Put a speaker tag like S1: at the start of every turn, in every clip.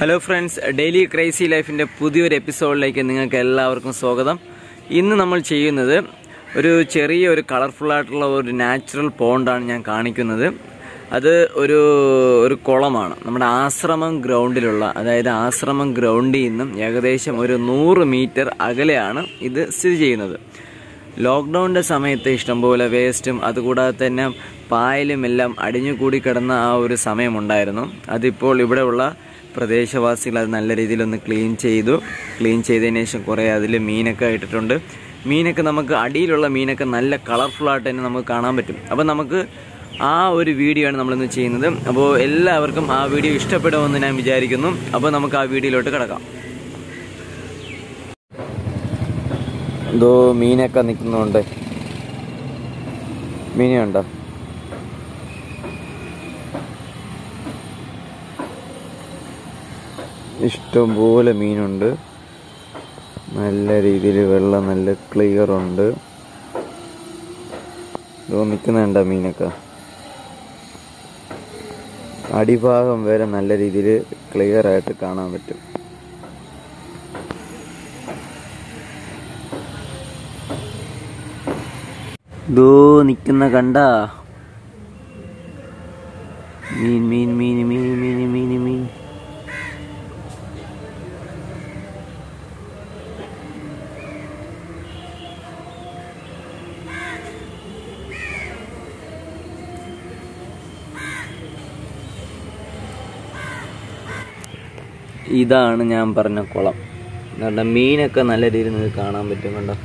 S1: hello friends daily crazy ലൈഫിൻ്റെ പുതിയൊരു എപ്പിസോഡിലേക്ക് നിങ്ങൾക്ക് എല്ലാവർക്കും സ്വാഗതം ഇന്ന് നമ്മൾ ചെയ്യുന്നത് ഒരു ചെറിയ ഒരു കളർഫുൾ ആയിട്ടുള്ള ഒരു നാച്ചുറൽ പോണ്ടാണ് ഞാൻ കാണിക്കുന്നത് അത് ഒരു ഒരു കുളമാണ് നമ്മുടെ ആശ്രമം ഗ്രൗണ്ടിലുള്ള അതായത് ആശ്രമം ഗ്രൗണ്ടിൽ നിന്നും ഏകദേശം ഒരു നൂറ് മീറ്റർ അകലെയാണ് ഇത് സ്ഥിതി ചെയ്യുന്നത് ലോക്ക്ഡൗണിൻ്റെ സമയത്ത് ഇഷ്ടംപോലെ വേസ്റ്റും അതുകൂടാതെ തന്നെ പായലും എല്ലാം അടിഞ്ഞുകൂടി കിടന്ന ആ ഒരു സമയമുണ്ടായിരുന്നു അതിപ്പോൾ ഇവിടെയുള്ള പ്രദേശവാസികൾ അത് നല്ല രീതിയിൽ ഒന്ന് ക്ലീൻ ചെയ്തു ക്ലീൻ ചെയ്തതിന് ശേഷം കുറേ അതിൽ മീനൊക്കെ ഇട്ടിട്ടുണ്ട് മീനൊക്കെ നമുക്ക് അടിയിലുള്ള മീനൊക്കെ നല്ല കളർഫുള്ളായിട്ട് തന്നെ നമുക്ക് കാണാൻ പറ്റും അപ്പോൾ നമുക്ക് ആ ഒരു വീഡിയോ ആണ് നമ്മളിന്ന് ചെയ്യുന്നത് അപ്പോൾ എല്ലാവർക്കും ആ വീഡിയോ ഇഷ്ടപ്പെടുമെന്ന് ഞാൻ വിചാരിക്കുന്നു അപ്പോൾ നമുക്ക് ആ വീഡിയോയിലോട്ട് കിടക്കാം എന്തോ മീനൊക്കെ നിൽക്കുന്നുണ്ട് മീനുണ്ടോ ഇഷ്ടംപോലെ മീനുണ്ട് നല്ല രീതിയിൽ വെള്ളം നല്ല ക്ലിയർ ഉണ്ട് ഇതോ നിൽക്കുന്നുണ്ടോ മീനൊക്കെ അടിഭാഗം വരെ നല്ല രീതിയിൽ ക്ലിയർ ആയിട്ട് കാണാൻ പറ്റും ദോ നിക്കുന്ന കണ്ട മീൻ മീൻ മീൻ മീൻ മീൻ മീൻ മീൻ ഇതാണ് ഞാൻ പറഞ്ഞ കുളം കണ്ട മീനൊക്കെ നല്ല രീതിയിൽ നിങ്ങൾക്ക് കാണാൻ പറ്റും കണ്ടോ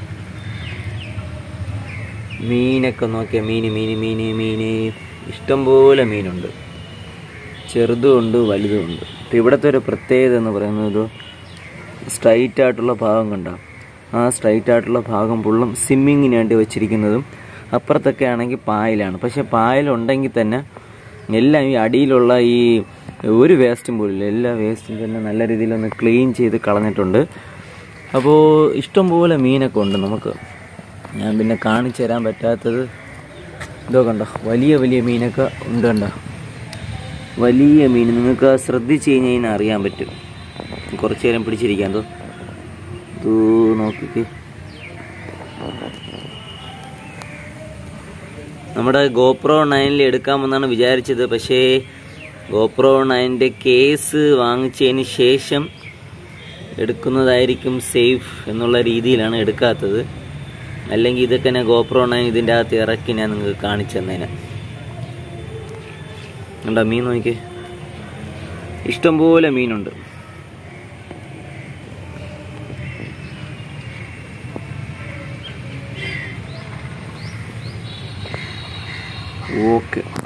S1: മീനൊക്കെ നോക്കിയാൽ മീന് മീന് മീന് മീന് ഇഷ്ടംപോലെ മീനുണ്ട് ചെറുതുമുണ്ട് വലുതുമുണ്ട് ഇപ്പം ഇവിടുത്തെ ഒരു പ്രത്യേകത എന്ന് പറയുന്നത് ഒരു സ്ട്രൈറ്റ് ആയിട്ടുള്ള ഭാഗം കണ്ട ആ സ്ട്രൈറ്റ് ആയിട്ടുള്ള ഭാഗം ഫുള്ളും സ്വിമ്മിങ്ങിന് വേണ്ടി വെച്ചിരിക്കുന്നതും അപ്പുറത്തൊക്കെ ആണെങ്കിൽ പായലാണ് പക്ഷെ പായലുണ്ടെങ്കിൽ തന്നെ എല്ലാം ഈ അടിയിലുള്ള ഈ ഒരു വേസ്റ്റും പോലില്ല എല്ലാ വേസ്റ്റും തന്നെ നല്ല രീതിയിൽ ഒന്ന് ക്ലീൻ ചെയ്ത് കളഞ്ഞിട്ടുണ്ട് അപ്പോൾ ഇഷ്ടംപോലെ മീനൊക്കെ ഉണ്ട് നമുക്ക് ഞാൻ പിന്നെ കാണിച്ചു തരാൻ പറ്റാത്തത് ഇതോ കണ്ടോ വലിയ വലിയ മീനൊക്കെ ഉണ്ട് കണ്ടോ വലിയ മീൻ നിങ്ങൾക്ക് ശ്രദ്ധിച്ച് കഴിഞ്ഞ് കഴിഞ്ഞാൽ അറിയാൻ പറ്റും കുറച്ച് നേരം പിടിച്ചിരിക്കാൻ തോ തൂ നോക്കിക്ക് നമ്മുടെ ഗോപ്രോ നയനിൽ എടുക്കാമെന്നാണ് വിചാരിച്ചത് പക്ഷേ ഗോപ്രോ നയൻ്റെ കേസ് വാങ്ങിച്ചതിന് ശേഷം എടുക്കുന്നതായിരിക്കും സേഫ് എന്നുള്ള രീതിയിലാണ് എടുക്കാത്തത് അല്ലെങ്കിൽ ഇതൊക്കെ ഞാൻ ഗോപ്രോ നയൻ ഇതിൻ്റെ അകത്ത് ഇറക്കി ഞാൻ നിങ്ങൾക്ക് കാണിച്ചു തന്നേനെ ഉണ്ടോ മീൻ നോക്കിക്കേ ഇഷ്ടംപോലെ മീനുണ്ട് ഓക്കെ